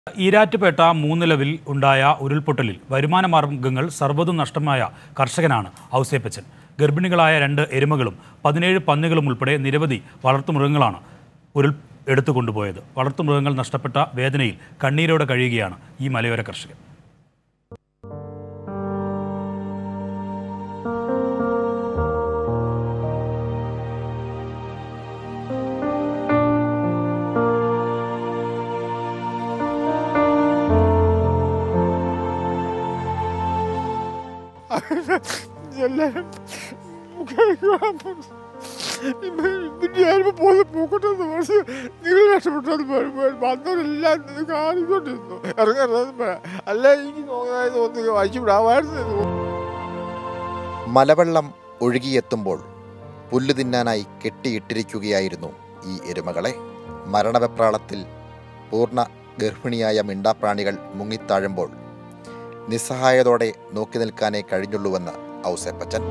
ഈരാറ്റുപേട്ട മൂന്നിലവിൽ ഉണ്ടായ ഉരുൾപൊട്ടലിൽ വരുമാന മാർഗങ്ങൾ സർവ്വതും നഷ്ടമായ കർഷകനാണ് ഔസേപ്പച്ചൻ ഗർഭിണികളായ രണ്ട് എരുമകളും പതിനേഴ് പന്നികളും ഉൾപ്പെടെ നിരവധി വളർത്തുമൃഗങ്ങളാണ് ഉരുൾ എടുത്തു കൊണ്ടുപോയത് വളർത്തുമൃഗങ്ങൾ നഷ്ടപ്പെട്ട വേദനയിൽ കണ്ണീരോടെ കഴിയുകയാണ് ഈ മലയോര കർഷകൻ എല്ലാവരും ഞാനിപ്പോൾ പോയി പൂക്കട്ടെന്ന് പറഞ്ഞ് നിങ്ങൾ രക്ഷപ്പെട്ടത് വന്നവരെല്ലാം ഇത് കാണിക്കൊണ്ടിരുന്നു ഇറങ്ങരുത് അല്ല എനിക്ക് തോന്നുന്നത് തോന്നി വായിച്ചു വിടാമായിരുന്നു മലവെള്ളം ഒഴുകിയെത്തുമ്പോൾ പുല്ല് തിന്നാനായി കെട്ടിയിട്ടിരിക്കുകയായിരുന്നു ഈ എരുമകളെ മരണവെപ്രാളത്തിൽ പൂർണ്ണ ഗർഭിണിയായ മിണ്ടാപ്രാണികൾ മുങ്ങിത്താഴുമ്പോൾ നിസ്സഹായതോടെ നോക്കി നിൽക്കാനേ കഴിഞ്ഞുള്ളൂവെന്ന് ഔസേപ്പച്ചൻ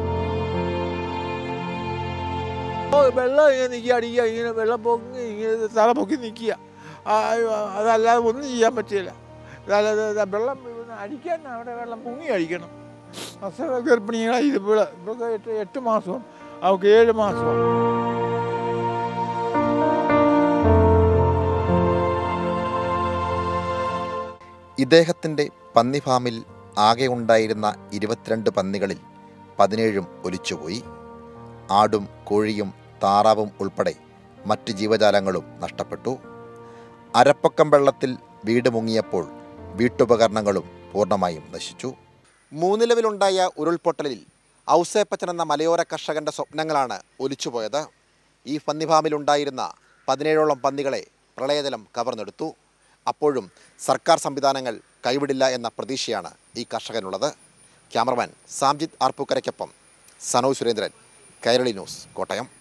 വെള്ളം ഇങ്ങനെ നിൽക്കുക അടിക്കുക ഇങ്ങനെ വെള്ളം പൊങ്ങി ഇങ്ങനെ തല പൊക്കി നിൽക്കുക ആ, അതല്ലാതെ ഒന്നും ചെയ്യാൻ പറ്റില്ല അല്ലാതെ വെള്ളം ഇവിടുന്ന് അടിക്കാൻ അവിടെ വെള്ളം പൊങ്ങി അടിക്കണം അസുഖ ഗർഭിണികളായി ഇത് ഇവിടെ ഇവർക്ക് എട്ട് എട്ട് മാസവും അവർക്ക് ഏഴ് മാസവും ഇദ്ദേഹത്തിൻ്റെ പന്നി ഫാമിൽ ആകെ ഉണ്ടായിരുന്ന ഇരുപത്തിരണ്ട് പന്നികളിൽ പതിനേഴും ഒലിച്ചുപോയി ആടും കോഴിയും താറാവും ഉൾപ്പെടെ മറ്റ് ജീവജാലങ്ങളും നഷ്ടപ്പെട്ടു അരപ്പക്കം വെള്ളത്തിൽ വീട് മുങ്ങിയപ്പോൾ വീട്ടുപകരണങ്ങളും പൂർണ്ണമായും നശിച്ചു മൂന്നിലവിലുണ്ടായ ഉരുൾപൊട്ടലിൽ ഔസേപ്പച്ചൻ എന്ന മലയോര കർഷകന്റെ സ്വപ്നങ്ങളാണ് ഒലിച്ചുപോയത് ഈ പന്നി ഫാമിലുണ്ടായിരുന്ന പതിനേഴോളം പന്നികളെ പ്രളയജലം കവർന്നെടുത്തു അപ്പോഴും സർക്കാർ സംവിധാനങ്ങൾ കൈവിടില്ല എന്ന പ്രതീക്ഷയാണ് ഈ കർഷകനുള്ളത് ക്യാമറമാൻ സാംജിത് ആർപ്പൂക്കരയ്ക്കൊപ്പം സനോ സുരേന്ദ്രൻ കൈരളി ന്യൂസ് കോട്ടയം